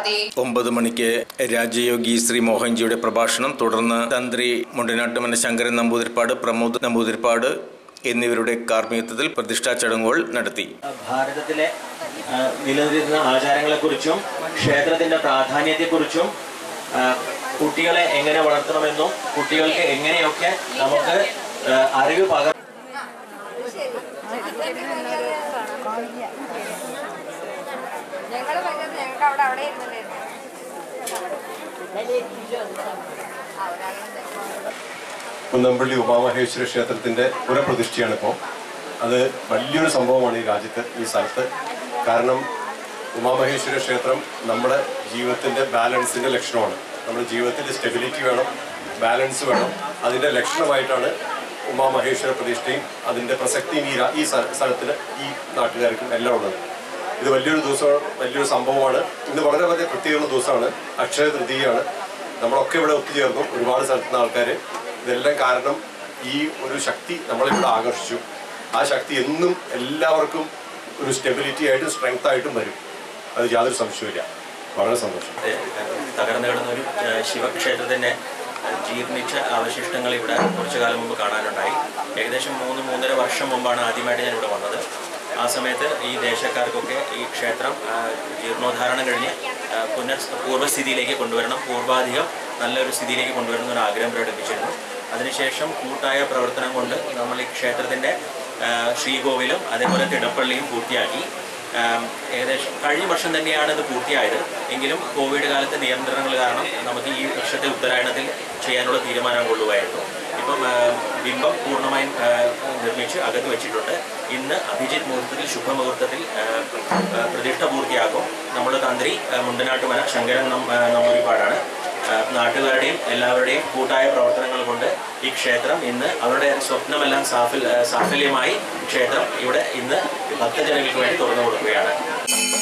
party ഒമ്പത് മണിക്ക് രാജയോഗി ശ്രീ മോഹൻജിയുടെ പ്രഭാഷണം തുടർന്ന് തന്ത്രി മുണ്ടനാട്ടുമന ശങ്കരൻ നമ്പൂതിരിപ്പാട് പ്രമോദ് നമ്പൂതിരിപ്പാട് എന്നിവരുടെ കാർമ്മികത്വത്തിൽ പ്രതിഷ്ഠാ ചടങ്ങുകൾ നടത്തി ഭാരതത്തിലെ ആ, നിലനിന്നിരുന്ന ആചാരങ്ങളെക്കുറിച്ചും ക്ഷേത്രത്തിന്റെ പ്രാധാന്യത്തെക്കുറിച്ചും ആ, കുട്ടികളെ എങ്ങനെ വളർത്തണമെന്നും കുട്ടികൾക്ക് എങ്ങനെയൊക്കെ നമുക്ക് ആ, അറിവ് പകർ ഞങ്ങൾ പറഞ്ഞത് ഞങ്ങൾക്ക് അവിടെ അവിടെ ഇരുന്നുണ്ടായിരുന്നു കുന്നമ്പള്ളി ഉമാമഹേശ്വര ക്ഷേത്രത്തിന്റെ പുനഃപ്രതിഷ്ഠയാണ് ഇപ്പോൾ അത് വലിയൊരു സംഭവമാണ് ഈ രാജ്യത്ത് ഈ സ്ഥലത്ത് കാരണം ഉമാമഹേശ്വര ക്ഷേത്രം നമ്മുടെ ജീവിതത്തിന്റെ ബാലൻസിന്റെ ലക്ഷണമാണ് നമ്മുടെ ജീവിതത്തിൽ സ്റ്റെബിലിറ്റി വേണം ബാലൻസ് വേണം അതിന്റെ ലക്ഷണമായിട്ടാണ് ഉമാമഹേശ്വര പ്രതിഷ്ഠയും അതിന്റെ പ്രസക്തിയും ഈ രാ- ഈ സ്ഥ- സ്ഥലത്തിന് ഈ നാട്ടുകാർക്കും എല്ലാം ഉള്ളത് ഇത് വലിയൊരു ദിവസം വലിയൊരു സംഭവമാണ് ഇന്ന് വളരെ വളരെ പ്രത്യേകമുള്ള ദിവസമാണ് അക്ഷയ തൃതീയാണ് നമ്മളൊക്കെ ഇവിടെ ഒത്തുചേർന്നു ഒരുപാട് സ്ഥലത്തുനിന്ന് ആൾക്കാർ ഇതെല്ലാം കാരണം ഈ ഒരു ശക്തി നമ്മളിവിടെ ആകർഷിച്ചു ആ ശക്തി എന്നും എല്ലാവർക്കും ഒരു സ്റ്റെബിലിറ്റി ആയിട്ടും സ്ട്രെങ്ത് ആയിട്ടും വരും അത് യാതൊരു സംശയമില്ല വളരെ സന്തോഷം തകർന്നു കിടന്ന ഒരു ആ, ശിവക്ഷേത്രത്തിന്റെ ആ, ജീർണിച്ച അവശിഷ്ടങ്ങൾ ഇവിടെ കുറച്ചു കാലം മുമ്പ് കാണാനുണ്ടായി ഏകദേശം മൂന്ന് മൂന്നര വർഷം മുമ്പാണ് ആദ്യമായിട്ട് ഞാൻ ഇവിടെ വന്നത് ആ സമയത്ത് ഈ ദേശക്കാർക്കൊക്കെ ഈ ക്ഷേത്രം ആ, ജീർണോദ്ധാരണം കഴിഞ്ഞ് ആ, പുനർ പൂർവ്വസ്ഥിതിയിലേക്ക് കൊണ്ടുവരണം പൂർവാധികം നല്ലൊരു സ്ഥിതിയിലേക്ക് കൊണ്ടുവരണം എന്നൊരു ആഗ്രഹം പ്രകടിപ്പിച്ചിരുന്നു അതിനുശേഷം കൂട്ടായ പ്രവർത്തനം കൊണ്ട് നമ്മൾ ഈ ക്ഷേത്രത്തിൻ്റെ ശ്രീകോവിലും അതേപോലെ തിടപ്പള്ളിയും പൂർത്തിയാക്കി ആം, ഏകദേശം കഴിഞ്ഞ വർഷം തന്നെയാണ് ഇത് പൂർത്തിയായത് എങ്കിലും കോവിഡ് കാലത്തെ നിയന്ത്രണങ്ങൾ കാരണം നമുക്ക് ഈ വർഷത്തെ ഉത്തരായണത്തിൽ ചെയ്യാനുള്ള തീരുമാനം കൊള്ളുകയായിരുന്നു ഇപ്പം ആ, ബിംബം പൂർണ്ണമായും ആ, നിർമ്മിച്ച് അകത്ത് വെച്ചിട്ടുണ്ട് ഇന്ന് അഭിജിത് മുഹൂർത്തത്തിൽ ശുഭമുഹൂർത്തത്തിൽ ആ, ആ, പ്രതിഷ്ഠ പൂർത്തിയാക്കും നമ്മുടെ തന്ത്രി ആ, മുണ്ടനാട്ടുമന ശങ്കരൻ നം- ആ, നമ്പൂതിരിപ്പാടാണ് ആ, നാട്ടുകാരുടെയും എല്ലാവരുടെയും കൂട്ടായ പ്രവർത്തനങ്ങൾ കൊണ്ട് ഈ ക്ഷേത്രം ഇന്ന് അവരുടെ സ്വപ്നമെല്ലാം സാഫൽ ആ, സാഫല്യമായി ക്ഷേത്രം ഇവിടെ ഇന്ന് ഭക്തജനങ്ങൾക്ക് വേണ്ടി തുറന്നു കൊടുക്കുകയാണ്